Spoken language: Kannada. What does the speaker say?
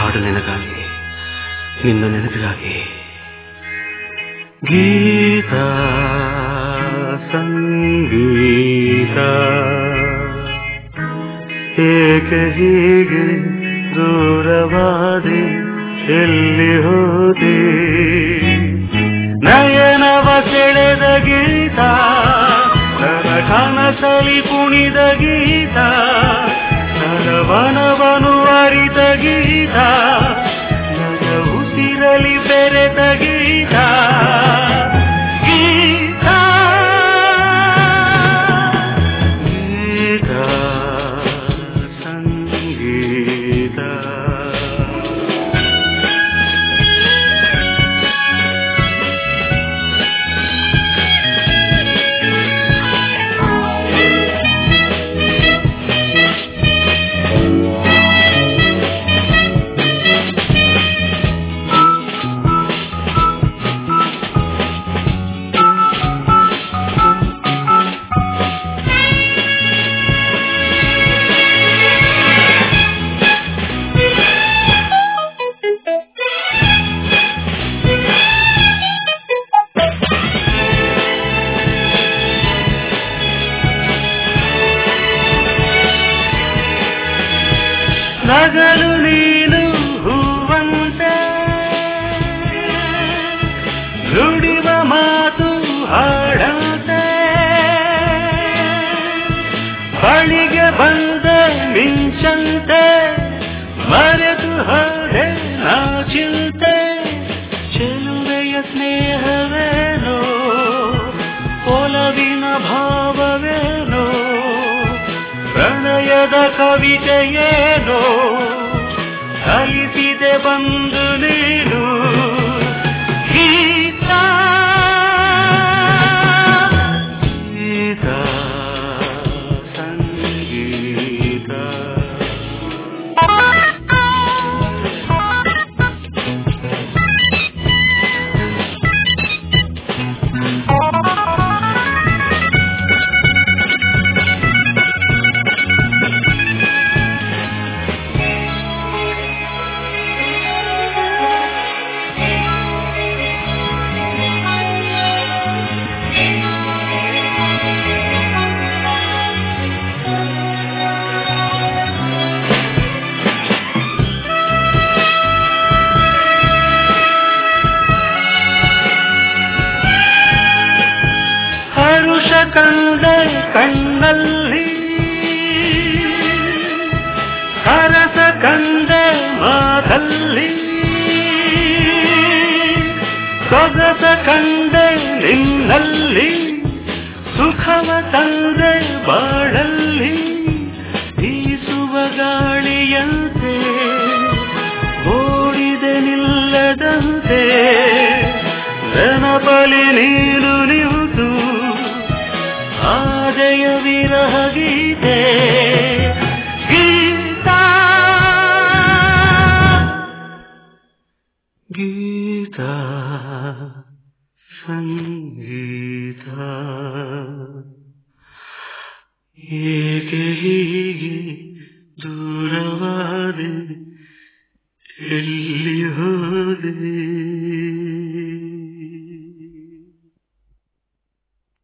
ಹಾಡು ನಿನಗಾಗಿ ನಿನ್ನ ನೆನಪಿಗಾಗಿ ಗೀತ ಸಂಗೀತ ಏಕೆ ಹೀಗೆ ದೂರವಾದೆ ಎಲ್ಲಿ ಹೋದೆ ನಯನವ ಸೆಳೆದ ಗೀತ ನರ ಕನಸಲಿ ಕುಣಿದ ಗೀತ ನರವನವನು ಅರಿತ ಗೀತ ನರ ಉಸಿರಲಿ ಬೆರೆತ ಗೀತ ಗೀತ ಗೀತ ಸಂಗೀತ ನಗಲು ನೀನು ಹೂವಂತೆ ನುಡಿವ ಮಾತು ಹಾಡಂತೆ ಬಳಿಗೆ ಬಂದ ಮಿಂಚಂತೆ ಮರೆತು ಹಳೆ ನಾಚಿಂತೆ ಚೆಲುವೆಯ ಸ್ನೇಹವೇನೋ ಒಲವಿನ ಭಾವವೇನೋ ಪ್ರಣಯದ ಕವಿತೆಯೇನೋ ಕಲಿಸಿದೆ ಬಂದು ನೀನು ಗೀತ ಗೀತ ಸಂಗೀತ ಹರುಷ ಕಂಡ ಕಣ್ಣಲ್ಲಿ ಹರಸ ಕಂಡ ಮಾತಲ್ಲಿ ಸೊಗಸ ಕಂಡ ನಿನ್ನಲ್ಲಿ ಸುಖವ ತಂದೆ ಬಾಳಲ್ಲಿ ಬೀಸುವ ಗಾಳಿಯಂತೆ ಓಡಿದೆ ನಿಲ್ಲದಂತೆ ನೆನಪಲಿ ನೀನು ನಿಂತು ಆದಯ ವಿರಹ ಗೀತೆ ಗೀತ ಗೀತ ಸಂಗೀತ ಏಕೆ ಹೀಗೆ ದೂರವಾದೆ ಎಲ್ಲಿ ಹೋದೆ